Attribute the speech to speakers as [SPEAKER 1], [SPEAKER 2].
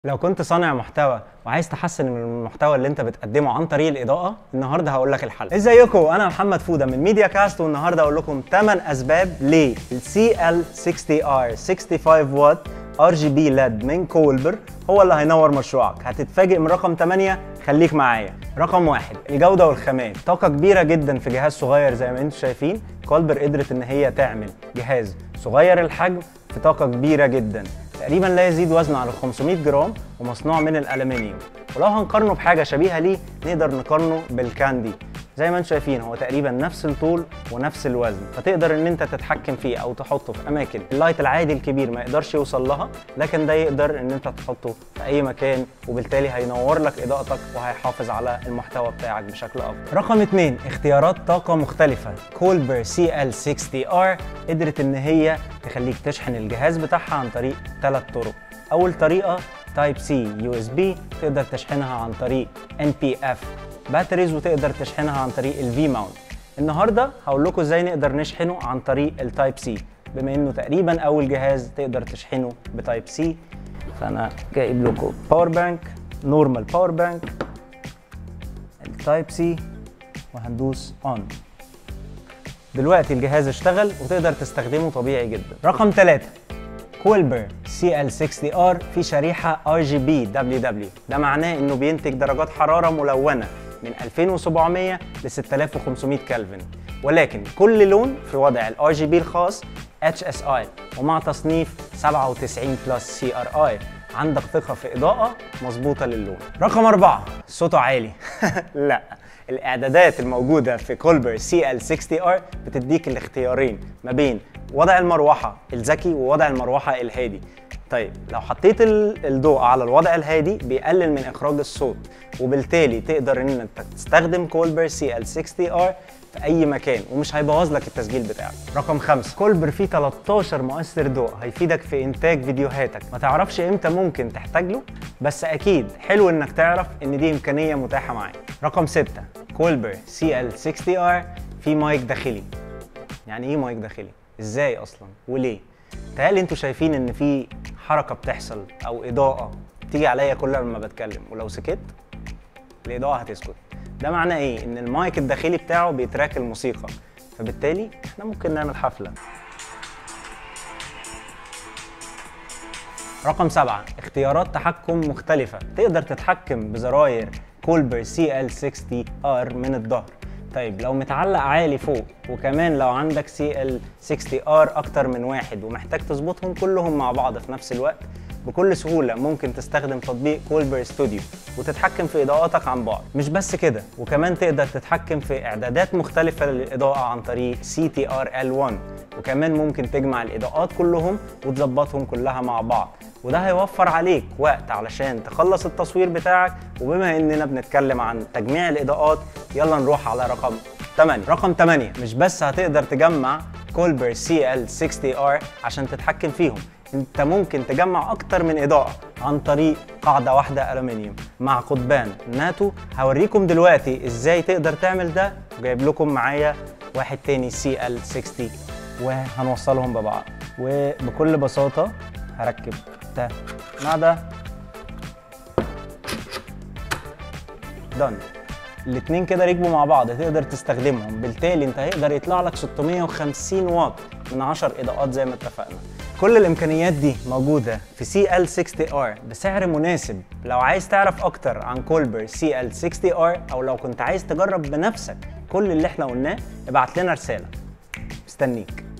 [SPEAKER 1] لو كنت صانع محتوى وعايز تحسن من المحتوى اللي انت بتقدمه عن طريق الاضاءه النهارده هقول لك الحل ازيكم انا محمد فوده من ميديا كاست والنهارده هقول لكم 8 اسباب ليه السي ال 60 ار 65 واط ار جي بي ليد من كولبر هو اللي هينور مشروعك هتتفاجئ من رقم 8 خليك معايا رقم واحد الجوده والخامات طاقه كبيره جدا في جهاز صغير زي ما انتم شايفين كولبر قدرت ان هي تعمل جهاز صغير الحجم في طاقه كبيره جدا تقريبا لا يزيد وزنه على 500 جرام ومصنوع من الالومنيوم ولو هنقارنه بحاجه شبيهه ليه نقدر نقارنه بالكاندي زي ما انتم شايفين هو تقريبا نفس الطول ونفس الوزن فتقدر ان انت تتحكم فيه او تحطه في اماكن اللايت العادي الكبير ما يقدرش يوصل لها لكن ده يقدر ان انت تحطه في اي مكان وبالتالي هينور لك اضاءتك وهيحافظ على المحتوى بتاعك بشكل افضل رقم اتنين اختيارات طاقه مختلفه كولبر سي ال 60 ار قدرت ان هي تخليك تشحن الجهاز بتاعها عن طريق ثلاث طرق اول طريقه تايب سي يو اس بي تقدر تشحنها عن طريق ان بي اف باتريز وتقدر تشحنها عن طريق الفي ماونت النهارده هقول لكم ازاي نقدر نشحنه عن طريق التايب سي بما انه تقريبا اول جهاز تقدر تشحنه بتايب سي فانا جايب لكم باور بانك نورمال باور بانك التايب سي وهندوس اون دلوقتي الجهاز اشتغل وتقدر تستخدمه طبيعي جدا رقم 3 كولبر سي ال 60 ار في شريحه ار جي بي دبليو دبليو ده معناه انه بينتج درجات حراره ملونه من 2700 ل 6500 كلفن ولكن كل لون في وضع الار جي بي الخاص اتش اس اي ومع تصنيف 97 بلس سي ار اي عندك ثقة في إضاءة مظبوطة للون. رقم أربعة صوته عالي. لا الإعدادات الموجودة في كولبر سي ال 60 ار بتديك الاختيارين ما بين وضع المروحة الذكي ووضع المروحة الهادي. طيب لو حطيت الضوء على الوضع الهادي بيقلل من إخراج الصوت وبالتالي تقدر إن أنت تستخدم كولبر سي ال 60 ار في اي مكان ومش هيبوظ لك التسجيل بتاعك رقم خمسة كولبر فيه 13 مؤثر ضوء هيفيدك في انتاج فيديوهاتك ما تعرفش امتى ممكن تحتاج له بس اكيد حلو انك تعرف ان دي امكانيه متاحه معاك رقم ستة كولبر سي ال 60 ار فيه مايك داخلي يعني ايه مايك داخلي ازاي اصلا وليه تهيألي انتوا شايفين ان في حركه بتحصل او اضاءه بتيجي عليا كل لما بتكلم ولو سكت الاضاءه هتسكت ده معناه ايه ان المايك الداخلي بتاعه بيتراك الموسيقى فبالتالي احنا ممكن نعمل حفله رقم سبعة اختيارات تحكم مختلفة تقدر تتحكم بزراير كولبر سي ال 60 ار من الظهر طيب لو متعلق عالي فوق وكمان لو عندك سي ال 60 ار اكتر من واحد ومحتاج تظبطهم كلهم مع بعض في نفس الوقت بكل سهولة ممكن تستخدم تطبيق كولبر ستوديو وتتحكم في إضاءاتك عن بعد مش بس كده وكمان تقدر تتحكم في إعدادات مختلفة للإضاءة عن طريق CTRL1 وكمان ممكن تجمع الإضاءات كلهم وتظبطهم كلها مع بعض وده هيوفر عليك وقت علشان تخلص التصوير بتاعك وبما اننا بنتكلم عن تجميع الاضاءات يلا نروح على رقم 8 رقم 8 مش بس هتقدر تجمع كولبر سي ال 60 ار عشان تتحكم فيهم انت ممكن تجمع اكتر من اضاءه عن طريق قاعده واحده الومنيوم مع قضبان ناتو هوريكم دلوقتي ازاي تقدر تعمل ده وجايب لكم معايا واحد تاني سي ال 60 وهنوصلهم ببعض وبكل بساطه هركب ده مع ده دن الاتنين كده ركبوا مع بعض تقدر تستخدمهم بالتالي انت هيقدر يطلع لك 650 واط من 10 اضاءات زي ما اتفقنا كل الامكانيات دي موجوده في سي ال 60 ار بسعر مناسب لو عايز تعرف اكتر عن كولبر سي ال 60 ار او لو كنت عايز تجرب بنفسك كل اللي احنا قلناه ابعت لنا رساله مستنيك